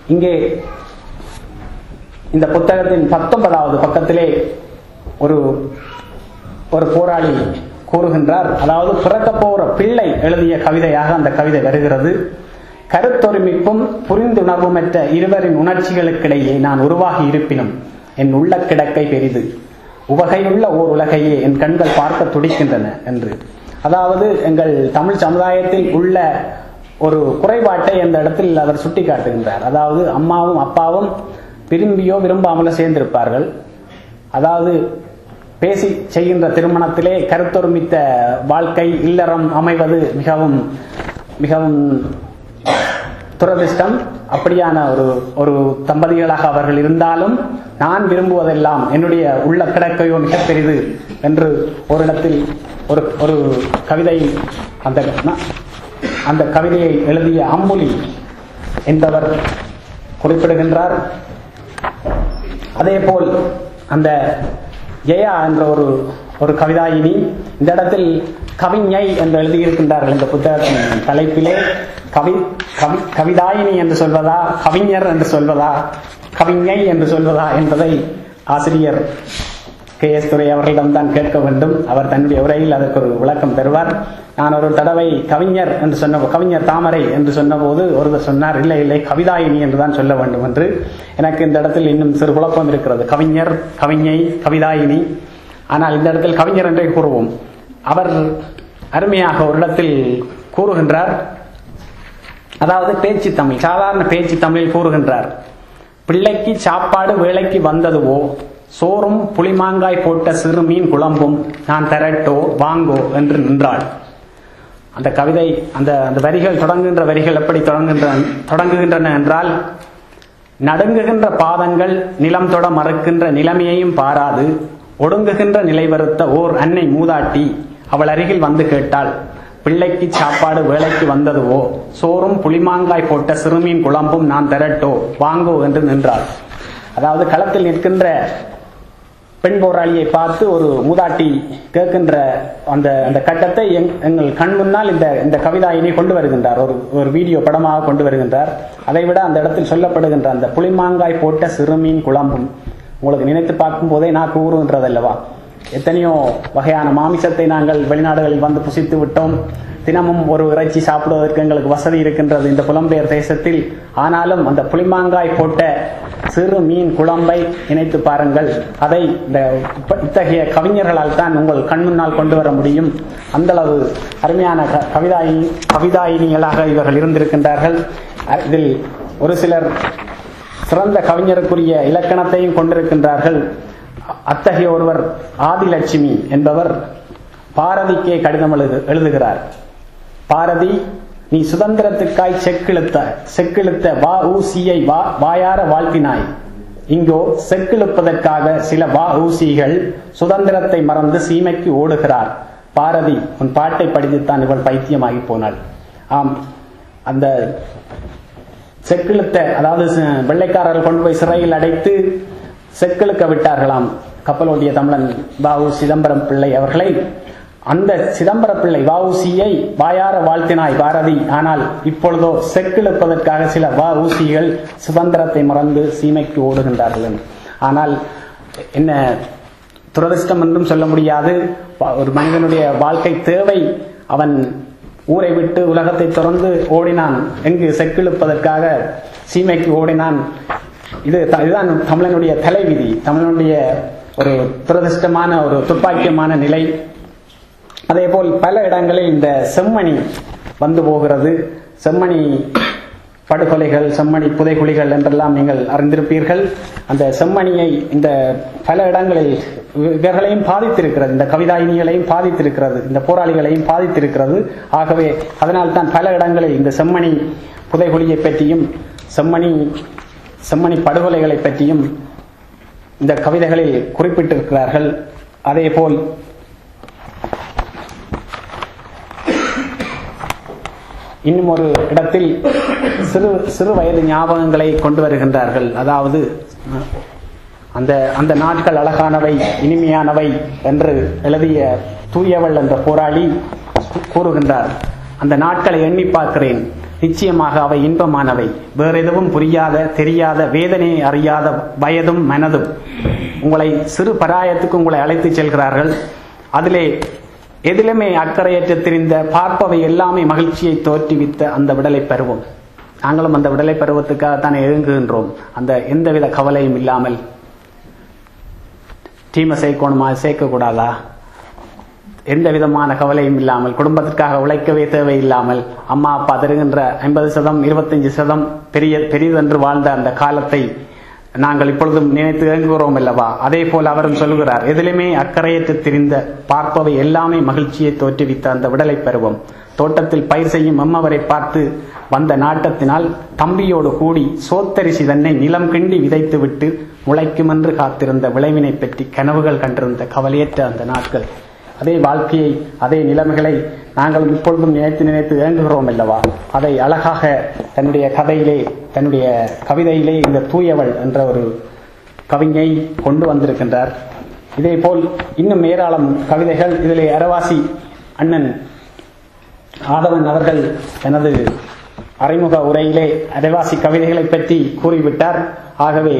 இங்கே இந்த புத்தகத்தின் பத்தொன்பதாவது பக்கத்திலே ஒரு ஒரு போராளி கூறுகின்றார் அதாவது பிறக்க போற பிள்ளை எழுதிய கவிதையாக அந்த கவிதை வருகிறது கருத்தொருமிப்பும் புரிந்துணர்வுமற்ற இருவரின் உணர்ச்சிகளுக்கிடையே நான் உருவாகி இருப்பினும் என் உள்ள கிடக்கை பெரிது உவகையுள்ள ஓர் உலகையே என் கண்கள் பார்க்க துடிக்கின்றன என்று அதாவது எங்கள் தமிழ் சமுதாயத்தில் உள்ள ஒரு குறைபாட்டை அந்த இடத்தில் அவர் சுட்டிக்காட்டுகின்றார் அதாவது அம்மாவும் அப்பாவும் விரும்பியோ விரும்பாமலோ சேர்ந்திருப்பார்கள் அதாவது பேசி செய்கின்ற திருமணத்திலே கருத்தொருமித்த வாழ்க்கை இல்லறம் அமைவது மிகவும் மிகவும் துரதிர்ஷ்டம் அப்படியான ஒரு ஒரு தம்பதிகளாக அவர்கள் இருந்தாலும் நான் விரும்புவதெல்லாம் என்னுடைய உள்ள கிடக்கையோ மிக பெரிது என்று ஒரு இடத்தில் ஒரு ஒரு கவிதை அந்த அந்த கவிதையை எழுதிய அம்முலி என்பவர் குறிப்பிடுகின்றார் அதே போல் அந்த ஜெயா என்ற ஒரு ஒரு கவிதாயினி இந்த இடத்தில் கவிஞை என்று எழுதியிருக்கின்றார்கள் இந்த புத்தகத்தின் தலைப்பிலே கவி கவி கவிதாயினி என்று சொல்வதா கவிஞர் என்று சொல்வதா கவிஞை என்று சொல்வதா என்பதை ஆசிரியர் கே எஸ் துரை அவர்களிடம்தான் கேட்க வேண்டும் அவர் தன்னுடைய உரையில் அதற்கு ஒரு விளக்கம் தருவார் நான் ஒரு தடவை கவிஞர் என்று சொன்ன கவிஞர் தாமரை என்று சொன்னபோது ஒருவர் சொன்னார் இல்லை இல்லை கவிதாயினி என்றுதான் சொல்ல வேண்டும் என்று எனக்கு இந்த இடத்தில் இன்னும் சிறு குழப்பம் இருக்கிறது கவிஞர் கவிஞை கவிதாயினி ஆனால் இந்த இடத்தில் கவிஞர் என்றே கூறுவோம் அவர் அருமையாக ஒரு இடத்தில் கூறுகின்றார் அதாவது பேச்சு தமிழ் சாதாரண பேச்சு தமிழில் கூறுகின்றார் பிள்ளைக்கு சாப்பாடு வேலைக்கு வந்ததுவோ சோறும் புளிமாங்காய் போட்ட சிறு மீன் குழம்பும் நான் தரட்டோ வாங்கோ என்று நின்றாள் அந்த கவிதை அந்த அந்த வரிகள் தொடங்குகின்ற வரிகள் எப்படி தொடங்குகின்ற தொடங்குகின்றன என்றால் நடுங்குகின்ற பாதங்கள் நிலம் தொட மறுக்கின்ற நிலைமையையும் பாராது ஒடுங்குகின்ற நிலை வருத்த ஓர் அன்னை மூதாட்டி அவள் அருகில் வந்து கேட்டாள் பிள்ளைக்கு சாப்பாடு வேலைக்கு வந்ததுவோ சோறும் புளிமாங்காய் போட்ட சிறுமீன் குழம்பும் நான் தரட்டோ வாங்கோ என்று நின்றாள் அதாவது களத்தில் நிற்கின்ற பெண் போராளியை பார்த்து ஒரு மூதாட்டி கேட்கின்ற அந்த அந்த கட்டத்தை எங்கள் கண் முன்னால் இந்த இந்த கவிதாயினை கொண்டு வருகின்றார் ஒரு ஒரு வீடியோ படமாக கொண்டு வருகின்றார் அதை விட அந்த இடத்தில் சொல்லப்படுகின்ற அந்த புளிமாங்காய் போட்ட சிறுமீன் குழம்பும் உங்களுக்கு நினைத்து பார்க்கும் போதே நான் கூறுகின்றது அல்லவா எத்தனையோ வகையான மாமிசத்தை நாங்கள் வெளிநாடுகளில் வந்து புசித்து விட்டோம் தினமும் ஒரு இறைச்சி சாப்பிடுவதற்கு எங்களுக்கு வசதி இருக்கின்றது இந்த புலம்பெயர் தேசத்தில் ஆனாலும் அந்த புளிமாங்காய் போட்ட சிறு மீன் குழம்பை நினைத்து பாருங்கள் அதை இந்த இத்தகைய கவிஞர்களால் தான் உங்கள் கண் முன்னால் கொண்டு வர முடியும் அந்த அளவு அருமையான கவிதாயினி கவிதாயினிகளாக இவர்கள் இருந்திருக்கின்றார்கள் இதில் ஒரு சிலர் சிறந்த கவிஞருக்குரிய இலக்கணத்தையும் கொண்டிருக்கின்றார்கள் அத்தகைய ஒருவர் ஆதிலட்சுமி என்பவர் பாரதிக்கே கடிதம் எழுது எழுதுகிறார் பாரதி நீ சுதந்திரத்துக்காய் செக்கிழுத்த செக்கிழுத்த வா ஊசியை வா வாயார வாழ்த்தினாய் இங்கோ செக்கிழுப்பதற்காக சில வா ஊசிகள் சுதந்திரத்தை மறந்து சீமைக்கு ஓடுகிறார் பாரதி உன் பாட்டை படித்துத்தான் இவள் பைத்தியமாகி போனாள் ஆம் அந்த செக்கிழுத்த அதாவது வெள்ளைக்காரர்கள் கொண்டு போய் சிறையில் அடைத்து செக்கிழுக்க விட்டார்களாம் கப்பலோட்டிய தமிழன் பாவு சிதம்பரம் பிள்ளை அவர்களை அந்த சிதம்பர பிள்ளை வஉசியை வாயார வாழ்த்தினாய் பாரதி ஆனால் இப்பொழுதோ செக்கிழுப்பதற்காக சில வஉசிகள் சுதந்திரத்தை மறந்து சீமைக்கு ஓடுகின்றார்கள் ஆனால் என்ன துரதிர்ஷ்டம் என்றும் சொல்ல முடியாது ஒரு மனிதனுடைய வாழ்க்கை தேவை அவன் ஊரை விட்டு உலகத்தை திறந்து ஓடினான் எங்கு செக்கிழுப்பதற்காக சீமைக்கு ஓடினான் இது இதுதான் தமிழனுடைய தலைவிதி தமிழனுடைய ஒரு துரதிருஷ்டமான ஒரு துப்பாக்கியமான நிலை அதே போல் பல இடங்களில் இந்த செம்மணி வந்து போகிறது செம்மணி படுகொலைகள் செம்மணி புதைகுழிகள் என்றெல்லாம் நீங்கள் அறிந்திருப்பீர்கள் அந்த செம்மணியை இந்த பல இடங்களில் இவர்களையும் பாதித்திருக்கிறது இந்த கவிதாயினிகளையும் பாதித்திருக்கிறது இந்த போராளிகளையும் பாதித்திருக்கிறது ஆகவே அதனால் தான் பல இடங்களில் இந்த செம்மணி புதைகுழியை பற்றியும் செம்மணி செம்மணி படுகொலைகளை பற்றியும் இந்த கவிதைகளில் குறிப்பிட்டிருக்கிறார்கள் அதே போல் இன்னும் ஒரு இடத்தில் சிறு சிறு வயது ஞாபகங்களை கொண்டு வருகின்றார்கள் அதாவது அந்த அந்த நாட்கள் அழகானவை இனிமையானவை என்று எழுதிய தூயவள் என்ற போராளி கூறுகின்றார் அந்த நாட்களை எண்ணி பார்க்கிறேன் நிச்சயமாக அவை இன்பமானவை வேற எதுவும் புரியாத தெரியாத வேதனையை அறியாத வயதும் மனதும் உங்களை சிறு பராயத்துக்கு உங்களை அழைத்து செல்கிறார்கள் அதிலே எதிலுமே அக்கறையற்று தெரிந்த பார்ப்பவை எல்லாமே மகிழ்ச்சியை தோற்றுவித்த அந்த விடலை பருவம் நாங்களும் அந்த விடலை பருவத்துக்காகத்தான் எழுங்குகின்றோம் அந்த எந்தவித கவலையும் இல்லாமல் டீமை சேர்க்கணுமா சேர்க்கக்கூடாதா எந்த விதமான கவலையும் இல்லாமல் குடும்பத்திற்காக உழைக்கவே தேவையில்லாமல் அம்மா அப்பா தருகின்ற ஐம்பது சதம் இருபத்தஞ்சு சதம் பெரிய பெரிதென்று வாழ்ந்த அந்த காலத்தை நாங்கள் இப்பொழுதும் நினைத்து இயங்குகிறோம் அல்லவா அதே போல் அவரும் சொல்கிறார் எதிலுமே அக்கறையற்று திரிந்த பார்ப்பவை எல்லாமே மகிழ்ச்சியை தோற்றுவித்த அந்த விடலை பருவம் தோட்டத்தில் பயிர் செய்யும் அம்மவரை பார்த்து வந்த நாட்டத்தினால் தம்பியோடு கூடி சோத்தரிசி தன்னை நிலம் கிண்டி விதைத்துவிட்டு முளைக்குமென்று காத்திருந்த விளைவினை பற்றி கனவுகள் கண்டிருந்த கவலையற்ற அந்த நாட்கள் அதே வாழ்க்கையை அதே நிலைமைகளை நாங்கள் இப்பொழுதும் நினைத்து நினைத்து ஏங்குகிறோம் அல்லவா அதை அழகாக தன்னுடைய கதையிலே தன்னுடைய கவிதையிலே இந்த தூயவள் என்ற ஒரு கவிஞை கொண்டு வந்திருக்கின்றார் இதே போல் இன்னும் ஏராளம் கவிதைகள் இதிலே அரவாசி அண்ணன் ஆதவன் அவர்கள் தனது அறிமுக உரையிலே அரைவாசி கவிதைகளை பற்றி கூறிவிட்டார் ஆகவே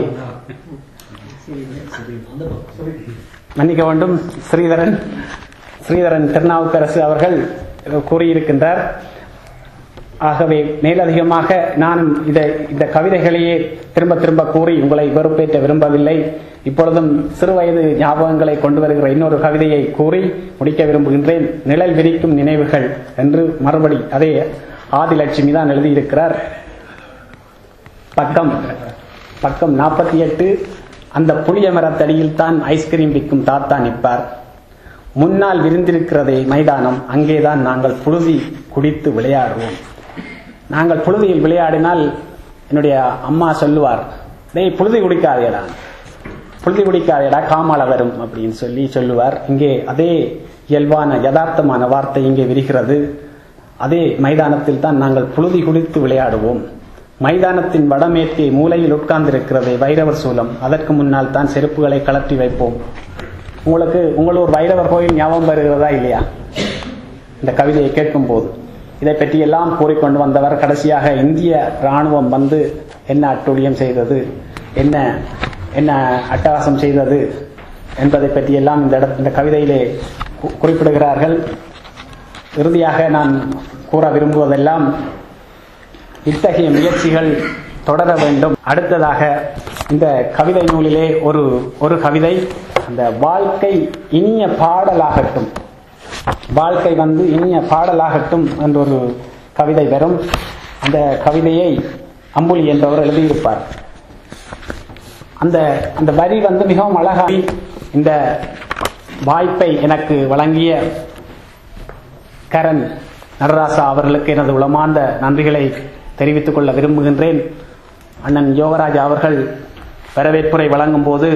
மன்னிக்க வேண்டும் ஸ்ரீதரன் ஸ்ரீதரன் திருநாவுக்கரசு அவர்கள் கூறியிருக்கின்றார் ஆகவே மேலதிகமாக நானும் இதை இந்த கவிதைகளையே திரும்ப திரும்ப கூறி உங்களை வெறுப்பேற்ற விரும்பவில்லை இப்பொழுதும் சிறுவயது ஞாபகங்களை கொண்டு வருகிற இன்னொரு கவிதையை கூறி முடிக்க விரும்புகின்றேன் நிழல் விரிக்கும் நினைவுகள் என்று மறுபடி அதே ஆதிலட்சுமி தான் எழுதியிருக்கிறார் பக்கம் பக்கம் நாற்பத்தி எட்டு அந்த புளிய மரத்தடியில் தான் ஐஸ்கிரீம் விற்கும் தாத்தா நிற்பார் முன்னால் விரிந்திருக்கிறதே மைதானம் அங்கேதான் நாங்கள் புழுதி குடித்து விளையாடுவோம் நாங்கள் புழுதியில் விளையாடினால் என்னுடைய அம்மா சொல்லுவார் டேய் புழுதி குடிக்காதேடா புழுதி குடிக்காதேடா காமால வரும் அப்படின்னு சொல்லி சொல்லுவார் இங்கே அதே இயல்பான யதார்த்தமான வார்த்தை இங்கே விரிகிறது அதே மைதானத்தில் தான் நாங்கள் புழுதி குடித்து விளையாடுவோம் மைதானத்தின் வடமேற்கே மூலையில் உட்கார்ந்திருக்கிறதே வைரவர் சூலம் அதற்கு முன்னால் தான் செருப்புகளை கலற்றி வைப்போம் உங்களுக்கு உங்களூர் வைரவர் கோயில் ஞாபகம் வருகிறதா இல்லையா இந்த கவிதையை கேட்கும் போது இதை பற்றியெல்லாம் கூறிக்கொண்டு வந்தவர் கடைசியாக இந்திய ராணுவம் வந்து என்ன அட்டூழியம் செய்தது என்ன என்ன அட்டகாசம் செய்தது என்பதை பற்றியெல்லாம் இந்த இட இந்த கவிதையிலே குறிப்பிடுகிறார்கள் இறுதியாக நான் கூற விரும்புவதெல்லாம் இத்தகைய முயற்சிகள் தொடர வேண்டும் அடுத்ததாக இந்த கவிதை நூலிலே ஒரு ஒரு கவிதை அந்த வாழ்க்கை இனிய பாடலாகட்டும் வாழ்க்கை வந்து இனிய பாடலாகட்டும் என்ற ஒரு கவிதை வரும் அந்த கவிதையை அம்புலி என்பவர் எழுதியிருப்பார் அந்த அந்த வரி வந்து மிகவும் அழகாக இந்த வாய்ப்பை எனக்கு வழங்கிய கரண் நடராசா அவர்களுக்கு எனது உளமார்ந்த நன்றிகளை தெரிவித்துக் கொள்ள விரும்புகின்றேன் அண்ணன் யோகராஜ் அவர்கள் வரவேற்புரை வழங்கும் போது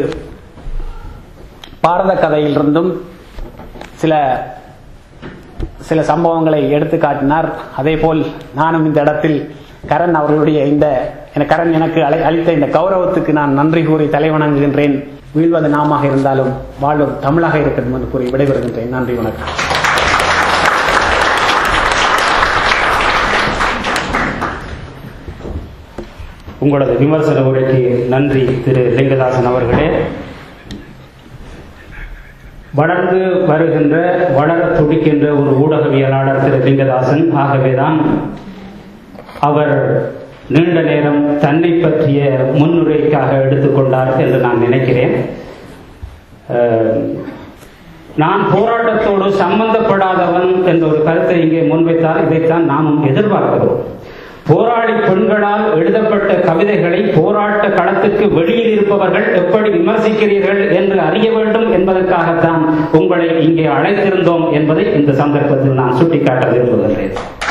பாரத கதையிலிருந்தும் சில சில சம்பவங்களை எடுத்து காட்டினார் அதே போல் நானும் இந்த இடத்தில் கரண் அவர்களுடைய இந்த கரண் எனக்கு அளித்த இந்த கௌரவத்துக்கு நான் நன்றி கூறி தலைவணங்குகின்றேன் வீழ்வது நாமாக இருந்தாலும் வாழும் தமிழாக இருக்கட்டும் என்று கூறி விடைபெறுகின்றேன் நன்றி வணக்கம் உங்களது விமர்சன உரைக்கு நன்றி திரு லிங்கதாசன் அவர்களே வளர்ந்து வருகின்ற வளர துடிக்கின்ற ஒரு ஊடகவியலாளர் திரு லிங்கதாசன் ஆகவேதான் அவர் நீண்ட நேரம் தன்னை பற்றிய முன்னுரைக்காக எடுத்துக்கொண்டார் என்று நான் நினைக்கிறேன் நான் போராட்டத்தோடு சம்பந்தப்படாதவன் என்ற ஒரு கருத்தை இங்கே முன்வைத்தால் இதைத்தான் நாமும் எதிர்பார்க்கிறோம் போராளி பெண்களால் எழுதப்பட்ட கவிதைகளை போராட்ட களத்துக்கு வெளியில் இருப்பவர்கள் எப்படி விமர்சிக்கிறீர்கள் என்று அறிய வேண்டும் என்பதற்காகத்தான் உங்களை இங்கே அழைத்திருந்தோம் என்பதை இந்த சந்தர்ப்பத்தில் நான் சுட்டிக்காட்ட விரும்புகின்றேன்